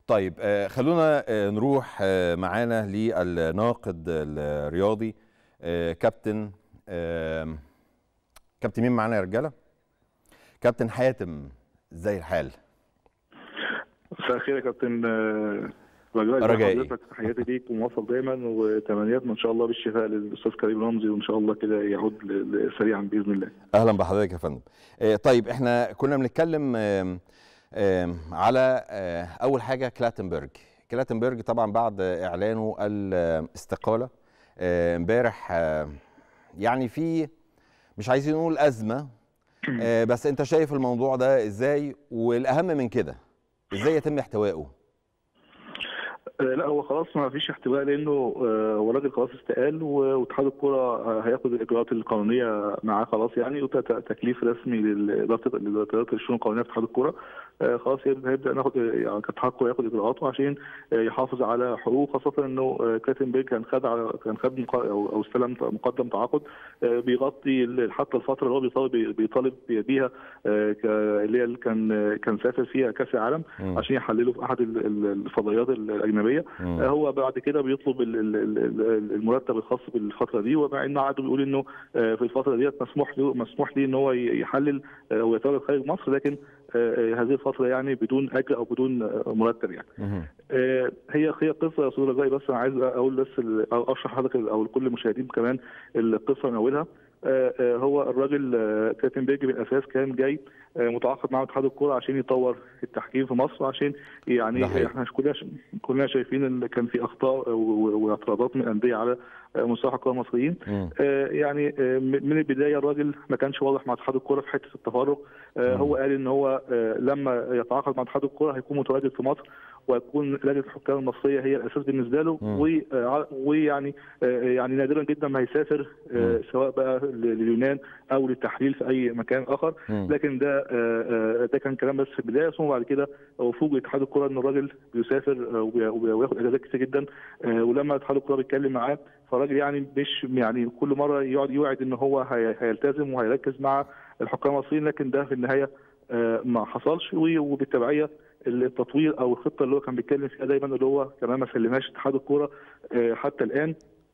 طيب آه، خلونا آه، نروح آه، معانا للناقد الرياضي آه، كابتن آم، كابتن مين معانا يا رجاله كابتن حاتم ازاي الحال مساء الخير يا كابتن آه، رجاء رجائي. ازي حضرتك تحياتي ليك وموفق دايما وتمنياتنا ان شاء الله بالشفاء للاستاذ كريم رمزي وان شاء الله كده يعود ل- ل- سريعا باذن الله اهلا بحضرتك يا فندم آه، طيب احنا كنا بنتكلم آم، آم، على آه، اول حاجه كلاتنبرج كلاتنبرج طبعا بعد اعلانه الاستقاله آه، امبارح آه، يعني في مش عايزين نقول ازمه آه، بس انت شايف الموضوع ده ازاي والاهم من كده ازاي يتم احتوائه آه، لا هو خلاص ما فيش احتواء لانه آه، هو الراجل خلاص استقال و- واتحاد الكره آه، هياخد الاجراءات القانونيه معاه خلاص يعني وتكليف رسمي لاداره لاداره الشؤون القانونيه في اتحاد الكره آه، خلاص هيبدا هيبدأ ناخد يعني اتحاد الكره ياخد اجراءاته عشان آه، يحافظ على حقوقه خاصه انه آه، كاتنبرج كان خد على كان خد مق- او او استلم مقدم تعاقد آه، بيغطي ال- حتى الفتره اللي هو بيطالب بيطالب بيها آه، ك- اللي هي اللي كان كان سافر فيها كاس العالم مم. عشان يحلله في احد ال- ال- الفضائيات الاجنبيه مم. آه، هو بعد كده بيطلب ال- ال- ال- ال- المرتب الخاص بالفتره دي ومع انه عقده بيقول انه آه، في الفتره ديت مسموح له مسموح ليه ان هو ي- يحلل آه، ويتواجد خارج مصر لكن آه، آه، هذه الفتره يعني بدون اجر او بدون آه، مرتب يعني مهم. آه، هي هي قصه يا استاذ رجائي بس انا عايز اقول بس ال- أو اشرح لحضرتك او لكل المشاهدين كمان القصه من اولها آه، آه، هو الراجل آه، كاتنبرج بالاساس كان جاي آه، متعاقد مع اتحاد الكوره عشان يطور التحكيم في مصر عشان يعني ده حقيقي. احنا كلنا كلنا شايفين ان كان في اخطاء و- و- واعتراضات من الانديه على آه، مستوى الحكام المصريين مم. آه، يعني آه، م- من البدايه الراجل ما كانش واضح مع اتحاد الكوره في حته التفرق آه، مم. هو قال ان هو آه، لما يتعاقد مع اتحاد الكوره هيكون متواجد في مصر ويكون لجنه الحكام المصريه هي الاساس بالنسبه له مم. و- آه، ويعني آه، يعني نادرا جدا ما هيسافر آه، مم. سواء بقى ل- لليونان او للتحليل في اي مكان اخر مم. لكن ده آه، آه، ده كان كلام بس في البدايه ثم بعد كده هو فوجئ اتحاد الكوره ان الراجل بيسافر آه، وبي- وبي- وياخد اجازات كتير جدا آه، ولما اتحاد الكوره بيتكلم معاه فالراجل يعني مش يعني كل مره يقعد يوعد ان هو هي- هيلتزم وهيركز مع الحكام المصريين لكن ده في النهايه آه، ما حصلش و- وبالتبعيه التطوير او الخطه اللي هو كان بيتكلم فيها دايما اللي هو كمان ما سلمهاش اتحاد الكوره آه، حتى الان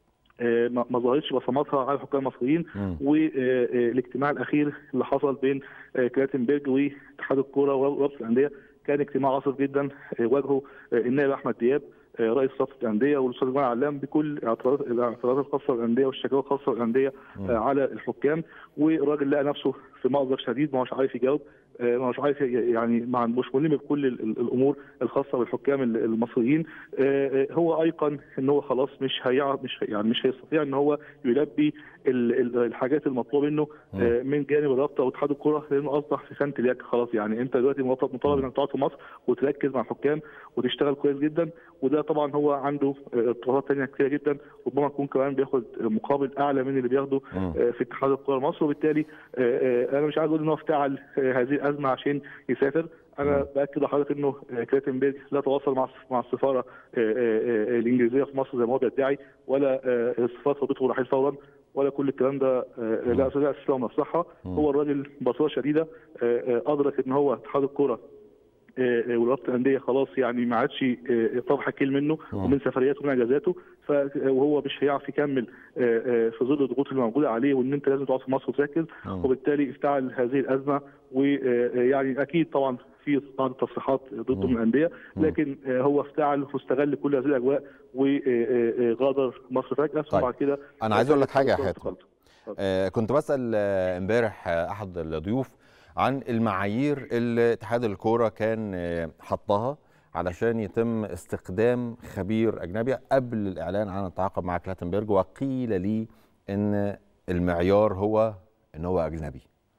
آه، ما ما ظهرتش بصماتها على الحكام المصريين مم. والاجتماع الاخير اللي حصل بين آه، كلاتنبرج واتحاد الكوره ورابطه الانديه كان اجتماع عاصف جدا آه، واجهه آه، النائب احمد دياب آه، رئيس رابطه الانديه والاستاذ جمال علام بكل الاعتراضات الاعتراضات الخاصه بالانديه والشكاوى الخاصه بالانديه آه، على الحكام والراجل لقى نفسه في مأزق شديد ما هوش عارف يجاوب آه، ما هوش عارف ي- يعني ما مش ملم بكل ال- ال- الامور الخاصه بالحكام ال- المصريين آه، آه، هو ايقن ان هو خلاص مش هيع مش هي- يعني مش هيستطيع ان هو يلبي ال- ال- الحاجات المطلوبه منه آه، من جانب الرابطه واتحاد الكره لانه اصبح في خانه اليك خلاص يعني انت دلوقتي مطالب مطالب انك تقعد في مصر وتركز مع الحكام وتشتغل كويس جدا وده طبعا هو عنده آه، اضطرابات ثانيه كتيره جدا ربما يكون كمان بياخد مقابل اعلى من اللي بياخده مم. آه، في اتحاد الكره المصري وبالتالي آه، آه، انا مش عايز اقول ان هو افتعل آه، هذه الازمه عشان يسافر انا باكد لحضرتك انه آه، كلاتنبرج لا تواصل مع مع السفاره آه، آه، آه، الانجليزيه في مصر زي ما هو بيدعي ولا آه، السفاره طلبته رحيل فورا ولا كل الكلام ده آه، لا لا اساس له من الصحه هو الراجل ببساطه شديده آه، آه، ادرك ان هو اتحاد الكره آه، آه، ورابطه الانديه خلاص يعني ما عادش آه، طرح كيل منه ومن سفرياته ومن اجازاته ف- وهو مش هيعرف يكمل آه، آه، في ظل الضغوط اللي موجوده عليه وان انت لازم تقعد في مصر وتركز مم. وبالتالي افتعل هذه الازمه ويعني اكيد طبعا في بعض التصريحات ضده من الانديه لكن آه، هو افتعل واستغل كل هذه الاجواء وغادر مصر فجاه ثم طيب. بعد كده أنا عايز أقول لك حاجة يا استقالته. حاتم. آه، كنت بسأل آه، امبارح آه، أحد الضيوف عن المعايير اللي اتحاد الكورة كان آه، حطها علشان يتم استخدام خبير أجنبي قبل الإعلان عن التعاقد مع كلاتنبرج وقيل لي إن المعيار هو إن هو أجنبي.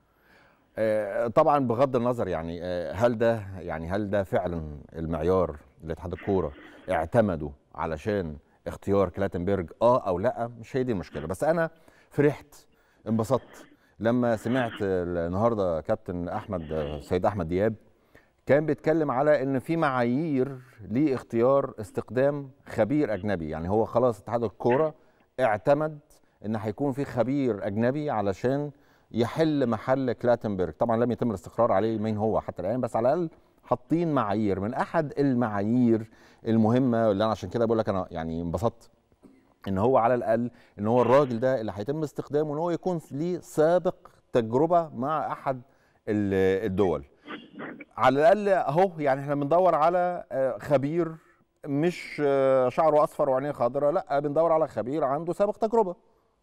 آه، طبعا بغض النظر يعني آه، هل ده يعني هل ده فعلا المعيار اللي اتحاد الكوره اعتمدوا علشان اختيار كلاتنبرج اه او لا مش هي دي المشكله بس انا فرحت انبسطت لما سمعت النهارده كابتن احمد آه، سيد احمد دياب كان بيتكلم على ان في معايير لاختيار استخدام خبير اجنبي يعني هو خلاص اتحاد الكوره اعتمد ان هيكون في خبير اجنبي علشان يحل محل كلاتنبرج طبعا لم يتم الاستقرار عليه مين هو حتى الان بس على الاقل حاطين معايير من احد المعايير المهمه اللي انا عشان كده بقول لك انا يعني انبسطت ان هو على الاقل ان هو الراجل ده اللي هيتم استخدامه ان هو يكون ليه سابق تجربه مع احد ال- الدول على الاقل اهو يعني احنا بندور على آه، خبير مش آه، شعره اصفر وعينيه خضراء لا بندور على خبير عنده سابق تجربه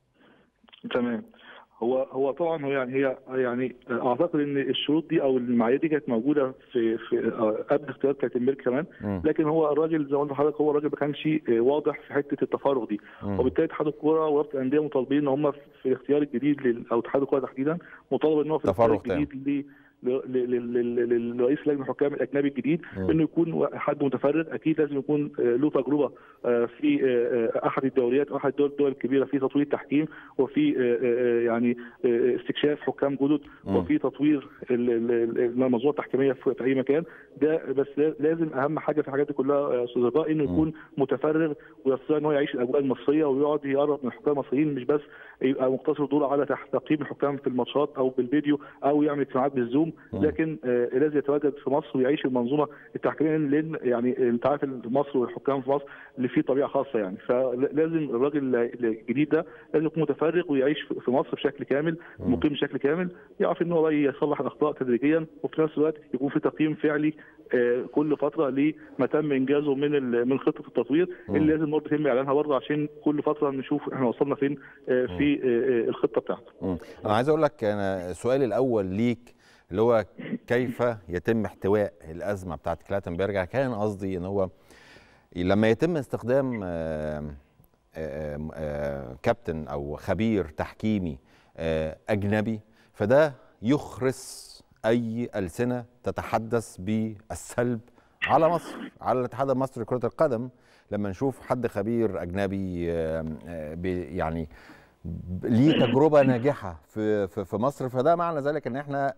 تمام هو هو طبعا هو يعني هي يعني اعتقد ان الشروط دي او المعايير دي كانت موجوده في في آه، قبل اختيار كاتنبرج كمان مم. لكن هو الراجل زي ما قلت لحضرتك هو الراجل ما كانش آه، واضح في حته التفارغ دي مم. وبالتالي اتحاد الكوره ورابطه الانديه مطالبين ان هم في الاختيار الجديد لل- او اتحاد الكوره تحديدا مطالب ان هو في الاختيار تفرغ تام. الجديد ل- ل- ل- ل- ل- لرئيس لجنه الحكام الاجنبي الجديد مم. انه يكون حد متفرغ اكيد لازم يكون آه، له تجربه آه، في آه، آه، احد الدوريات او احد الدول الدول الكبيره في تطوير التحكيم وفي آه، آه، يعني آه، استكشاف حكام جدد مم. وفي تطوير ال- ال- ال- المنظومه التحكيميه في في اي مكان ده بس لازم اهم حاجه في الحاجات دي كلها يا استاذ رضا انه يكون متفرغ ويستطيع ان هو يعيش الاجواء المصريه ويقعد يقرب من الحكام المصريين مش بس يبقى مقتصر دوره على تح- تقييم الحكام في الماتشات او بالفيديو او يعمل اجتماعات بالزوم مم. لكن آه، لازم يتواجد في مصر ويعيش المنظومه التحكيميه لان يعني انت عارف إن مصر والحكام في مصر اللي فيه طبيعه خاصه يعني فلازم الراجل الجديد ده لازم يكون متفرغ ويعيش في في مصر بشكل كامل مم. مقيم بشكل كامل يعرف ان هو بقى يصلح الاخطاء تدريجيا وفي نفس الوقت يكون في تقييم فعلي آه، كل فتره لما تم انجازه من ال- من خطه التطوير مم. اللي لازم برضه يتم اعلانها برضه عشان كل فتره نشوف احنا وصلنا فين آه، في آه، آه، الخطه بتاعته مم. انا عايز اقول لك انا سؤالي الاول ليك اللي هو كيف يتم احتواء الازمه بتاعت كلاتنبرج كان قصدي ان هو لما يتم استخدام آه، آه، آه، كابتن او خبير تحكيمي آه، اجنبي فده يخرس اي السنه تتحدث بالسلب على مصر على الاتحاد المصري لكره القدم لما نشوف حد خبير اجنبي آه، آه، بي- يعني ب- ليه تجربه ناجحه في في في مصر فده معنى ذلك ان احنا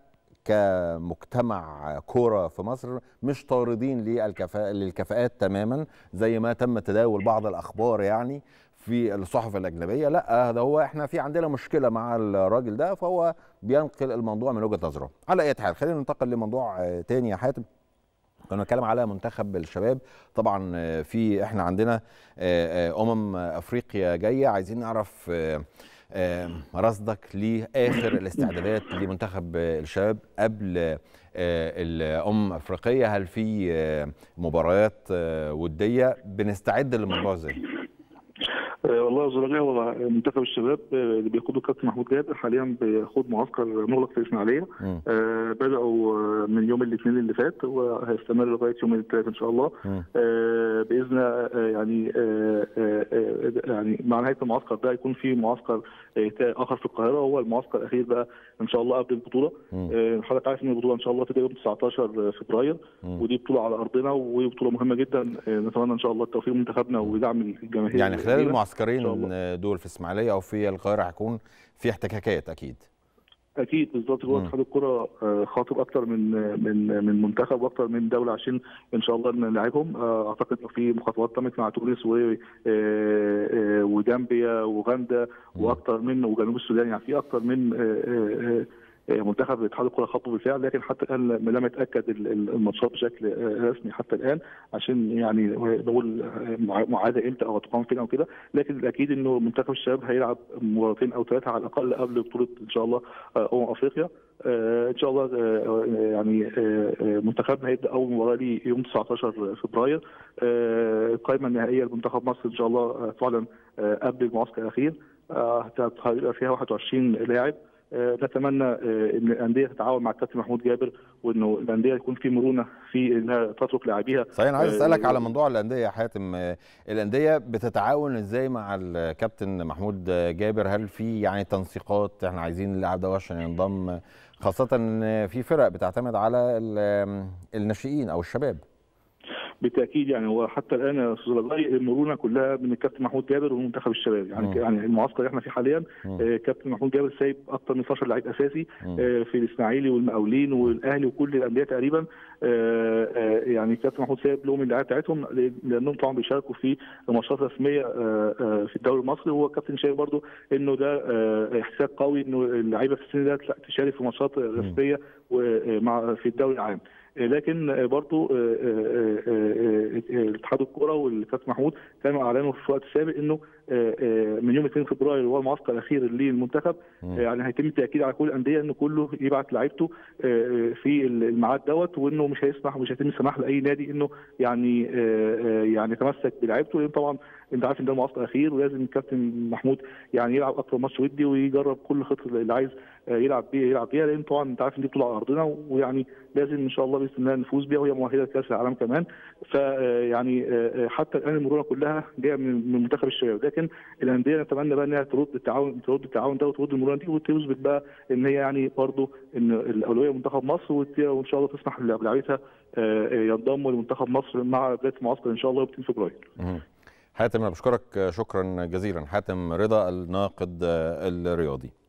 كمجتمع كوره في مصر مش طاردين للكفاءة للكفاءات تماما زي ما تم تداول بعض الاخبار يعني في الصحف الاجنبيه لا ده هو احنا في عندنا مشكله مع الراجل ده فهو بينقل الموضوع من وجهه نظره على اي حال خلينا ننتقل لموضوع آه، تاني يا حاتم كنا بنتكلم على منتخب الشباب طبعا آه، في احنا عندنا آه، آه، امم افريقيا جايه عايزين نعرف آه، آه، رصدك لاخر الاستعدادات لمنتخب آه، الشباب قبل آه، الامم الافريقيه هل في آه، مباريات آه، وديه بنستعد للموضوع ازاي؟ آه، والله يا زرقاء هو منتخب الشباب آه، اللي بيقوده الكابتن محمود جابر حاليا بيخوض معسكر مغلق في الاسماعيليه مم. آه، بداوا آه، من يوم الاثنين اللي فات وهيستمر لغايه يوم الثلاث ان شاء الله مم. آه، باذن آه، يعني آه، آه، آه، يعني مع نهايه المعسكر ده يكون في معسكر آه، تا- اخر في القاهره وهو المعسكر الاخير بقى ان شاء الله قبل البطوله مم. آه، حضرتك عارف ان البطوله ان شاء الله تبدا يوم 19 فبراير مم. ودي بطوله على ارضنا وبطوله مهمه جدا آه، نتمنى ان شاء الله التوفيق منتخبنا ودعم الجماهير يعني خلال لينا. إن شاء المعسكرين الله. دول في اسماعيليه او في القاهره هيكون في احتكاكات اكيد اكيد بالظبط هو مم. اتحاد الكره آه، خاطب اكتر من من من منتخب واكتر من دوله عشان ان شاء الله نلاعبهم آه، اعتقد إنه في مخاطبات تمت مع تونس و آه، آه، وجامبيا واوغندا واكتر من وجنوب السودان يعني في اكتر من آه، آه، آه، منتخب اتحاد الكره خاطبه بالفعل لكن حتى الان لم يتاكد ال- ال- الماتشات بشكل آه، رسمي حتى الان عشان يعني نقول آه، مع- معاده امتى او هتقام فين او كده لكن الاكيد انه منتخب الشباب هيلعب مباراتين او ثلاثه على الاقل قبل بطوله ان شاء الله آه، امم افريقيا آه، ان شاء الله آه، آه، يعني آه، آه، منتخبنا هيبدا اول مباراه ليه يوم 19 فبراير آه، القائمه النهائيه لمنتخب مصر ان شاء الله آه، تعلن آه، قبل المعسكر الاخير آه، هت- هيبقى فيها 21 لاعب آه، نتمنى آه، ان الانديه تتعاون مع الكابتن محمود جابر وانه الانديه يكون في مرونه في انها تترك لاعبيها صحيح انا عايز آه، اسالك على موضوع الانديه يا حاتم آه، الانديه بتتعاون ازاي مع الكابتن محمود جابر هل في يعني تنسيقات احنا عايزين اللاعب ده عشان ينضم خاصه ان في فرق بتعتمد على ال- الناشئين او الشباب بالتاكيد يعني هو حتى الان يا استاذ رجائي المرونه كلها من الكابتن محمود جابر ومنتخب الشباب يعني مم. يعني المعسكر اللي احنا فيه حاليا مم. آه، كابتن محمود جابر سايب اكثر من 12 لعيب اساسي مم. آه، في الاسماعيلي والمقاولين والاهلي وكل الانديه تقريبا آه، آه، يعني كابتن محمود سايب لهم اللعيبه بتاعتهم لانهم طبعا بيشاركوا في ماتشات رسميه آه، آه، في الدوري المصري وهو الكابتن شايف برضو انه ده آه، احساس قوي انه اللعيبه في السن ده تشارك في ماتشات رسميه ومع في الدوري العام لكن برضو اتحاد الكره والكابتن محمود كانوا اعلنوا في وقت سابق انه من يوم 2 فبراير اللي هو المعسكر الاخير للمنتخب يعني هيتم التاكيد على كل الانديه انه كله يبعت لعيبته في الميعاد دوت وانه مش هيسمح مش هيتم السماح لاي نادي انه يعني يعني يتمسك بلعيبته لان طبعا انت عارف ان ده المعسكر الاخير ولازم الكابتن محمود يعني يلعب اكتر ماتش ودي ويجرب كل خطه اللي عايز يلعب بيها يلعب بيها لان طبعا انت عارف ان دي بطوله على ارضنا ويعني لازم ان شاء الله باذن الله نفوز بيها وهي مؤهله لكاس العالم كمان فيعني حتى الان المرونه كلها جايه من منتخب الشباب لكن الانديه نتمنى بقى انها ترد التعاون ترد التعاون ده وترد المرونه دي وتثبت بقى ان هي يعني برضه ان الاولويه منتخب مصر وان شاء الله تسمح للاعيبتها ينضموا لمنتخب مصر مع بدايه المعسكر ان شاء الله يوم 2 فبراير. حاتم انا بشكرك شكرا جزيلا حاتم رضا الناقد الرياضي